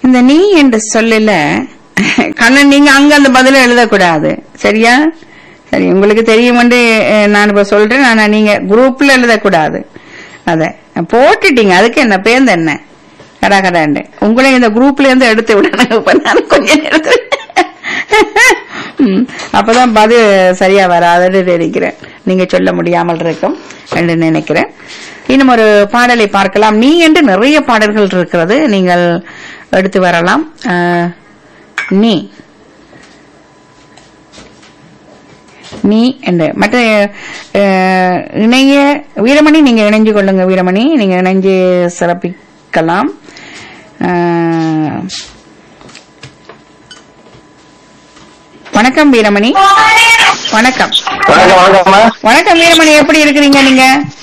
இந்த நீ என்று சொல்லல கண்ணன் நீங்க அங்க அந்த பதில எழுதக்கூடாது சரியா சரி உங்களுக்கு தெரியும் வந்து நான் இப்ப சொல்றேன் ஆனா நீங்க குரூப்ல எழுதக்கூடாது அத போட்டுட்டீங்க அதுக்கு என்ன பேர்ந்து என்ன கடா கடாண்டு உங்களை இந்த குரூப்ல இருந்து எடுத்து விடணும் இப்ப நான் கொஞ்ச நேரத்துல ம், அப்பதான் பதில் சரியா வராதுன்னு நினைக்கிறேன் நீங்க சொல்ல முடியாமல் இருக்கும் என்று நினைக்கிறேன் இன்னும் ஒரு பாடலை பார்க்கலாம் நீ என்று நிறைய பாடல்கள் இருக்கிறது நீங்கள் எடுத்து வரலாம் அஹ், நீ நீ என்று மற்ற அஹ், இணைய வீரமணி நீங்க இணைஞ்சு கொள்ளுங்க வீரமணி நீங்க இணைஞ்சு சிறப்பிக்கலாம் அஹ், வணக்கம் வீரமணி வணக்கம் வணக்கம் வணக்கம்மா வணக்கம் வீரமணி எப்படி இருக்கிறீங்க நீங்க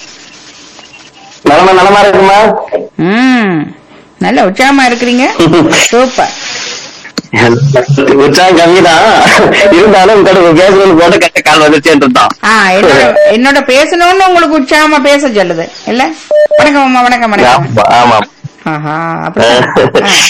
நலமா நலமா இருக்குமா ம் நல்ல உற்சாகமா இருக்கிறீங்க சூப்பர் உற்சாகம் கம்மிதான் இருந்தாலும் உங்கள்கிட்ட பேசணும்னு போட்டு கட்ட கால் வந்துச்சேன்றான் ஆ என்னோட என்னோட பேசணும்னு உங்களுக்கு உற்சாகமா பேச சொல்லுது இல்ல வணக்கம் அம்மா வணக்கம் வணக்கம் ஆமா ஆஹா அப்படிதான் ஆ.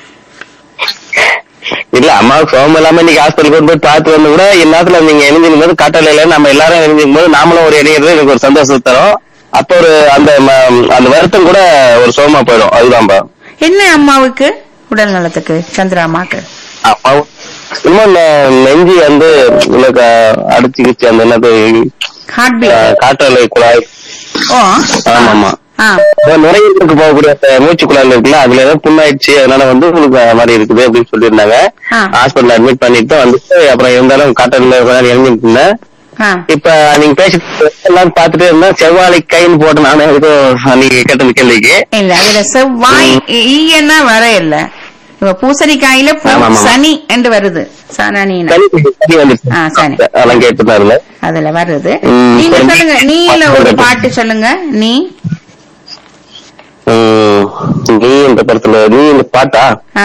இல்ல அம்மாவுக்கு சோகம் இல்லாம இன்னைக்கு ஹாஸ்பிட்டல் கொண்டு போய் பார்த்து வந்து கூட இந்நேரத்துல நீங்க இணைஞ்சிருக்கும் போது காட்டலையில நம்ம எல்லாரும் இணைஞ்சிருக்கும் போது நாமளும் ஒரு இணையிறது எனக்கு ஒரு சந்தோஷம் தரும் அப்ப ஒரு அந்த ம- அந்த வருத்தம் கூட ஒரு சோகமா போயிடும் அதுதான்பா என்ன அம்மாவுக்கு உடல் நலத்துக்கு சந்திரா அம்மாக்கு அம்மாவும் இன்னும் நெ- நெஞ்சு வந்து உங்களுக்கு அடிச்சுக்கிச்சு அந்த என்னது ஹார்ட் பீட் அஹ், காற்றலை குழாய் ஓ ஆமாமா ஆ அப்புறம் நுரையீரலுக்கு போகக்கூடிய அந்த மூச்சு குழாயில் இருக்குல்ல அதுல ஏதோ புண்ணாயிடுச்சு அதனால வந்து உங்களுக்கு அது மாதிரி இருக்குது அப்படின்னு சொல்லியிருந்தாங்க ஆ. ஹாஸ்பிட்டல் அட்மிட் பண்ணிட்டு வந்துட்டு அப்புறம் இருந்தாலும் காட்டல்ல இறங்கிட்டு இருந்தேன் ஆ இப்ப நீங்க பேசிட்டு எல்லாம் பாத்துட்டே இருந்தா செவ்வாழை கைன்னு போட்டு நானே எதுக்கும் நீங்க கேட்ட கேள்விக்கு இல்ல அதுல செவ்வாய் ஈயன்னா வர இல்ல இப்ப பூசணிக்காயில பூ ஆமா, ஆமா. சனி என்று வருது சனனின்னு சனி சனி வந்துச்சு ஆ, சனி. அதெல்லாம் கேட்டு தான் இருந்தேன் அதுல வருது ம், நீங்க சரி. சொல்லுங்க நீல ஒரு பாட்டு சொல்லுங்க நீ உம், நீ இந்த படத்துல நீ இந்த பாட்டா ஆ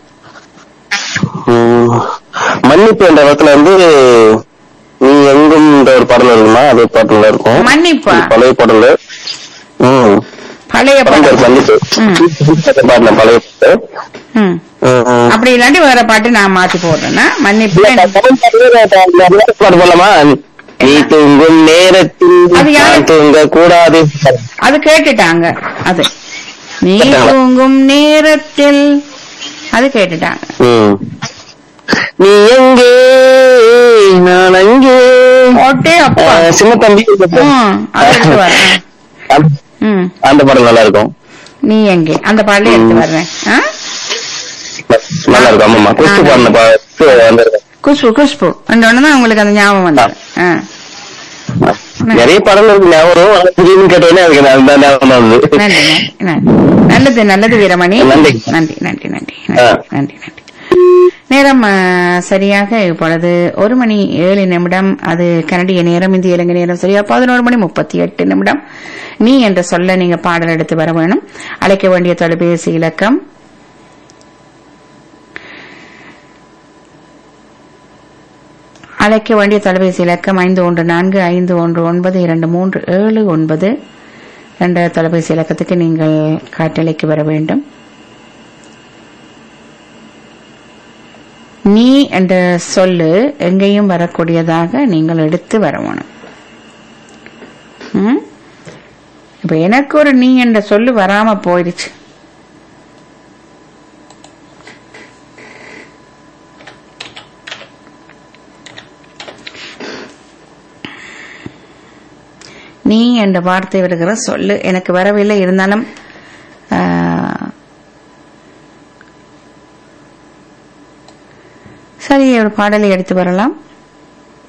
உம், மன்னிப்பு என்ற இடத்துல வந்து நீ எங்கும் இந்த ஒரு பாடல் இருக்குமா அது ஒரு பாட்டுல இருக்கும் மன்னிப்பா? பழைய பாடல் ம் பழைய படம் பேர் பாட்டு மன்னிப்பு ம். பாடல பழைய பாட்டு ம். ம், ம். அப்படி இல்லாட்டி வேற பாட்டு நான் மாத்தி போடுறேன்னா மன்னிப்பு இல்ல, படம் பாடலே பாட்டு போடலாமா நீ தூங்கும் நேரத்தில் அது யாரு? நான் தூங்க கூடாது அது கேட்டுட்டாங்க அது நீ கேட்டாங்களா? தூங்கும் நேரத்தில் அது கேட்டுட்டாங்க ம். நீ எங்கே நான் அங்கே ஓட்டே அப்பா அஹ், சின்ன தம்பி ம், அது எடுத்து வரேன். அந்த- ம் அந்த படம் நல்லா இருக்கும் நீ எங்கே அந்த பாடலே எடுத்து வர்றேன் ஆ? நல்லா இருக்கும் ஆமாமா குஸ்து பாடின பாட்டு வந்திருக்கும் குஷ்பு குஷ்பு அந்த தான் உங்களுக்கு அந்த ஞாபகம் வந்தது ஆ. நிறைய படங்கள் இருக்கு ஞாபகம் ஆனா திடீர்னு கேட்டோடனே அதுக்கு நான் அந்த ஞாபகம் வந்தது நன்றி நன்றி நன்றி நல்லது நல்லது வீரமணி நன்றி. நன்றி நன்றி நன்றி ஆ. நன்றி நன்றி நேரம் ஆ, சரியாக இப்பொழுது ஒரு மணி ஏழு நிமிடம் அது கனடிய நேரம் இந்திய இலங்கை நேரம் சரியா பதினோரு மணி முப்பத்தி எட்டு நிமிடம் நீ என்ற சொல்ல நீங்க பாடல் எடுத்து வர வேணும் அழைக்க வேண்டிய தொலைபேசி இலக்கம் அழைக்க வேண்டிய தொலைபேசி இலக்கம் ஐந்து ஒன்று நான்கு ஐந்து ஒன்று ஒன்பது இரண்டு மூன்று ஏழு ஒன்பது என்ற தொலைபேசி இலக்கத்துக்கு நீங்கள் காட்டலைக்கு வர வேண்டும் நீ என்ற சொல்லு எங்கேயும் வரக்கூடியதாக நீங்கள் எடுத்து வரணும் ம்? இப்ப எனக்கு ஒரு நீ என்ற சொல்லு வராம போயிடுச்சு நீ என்ற வார்த்தை வருகிற சொல்லு எனக்கு வரவில்லை இருந்தாலும் ஆ, சரி ஒரு பாடலை எடுத்து வரலாம்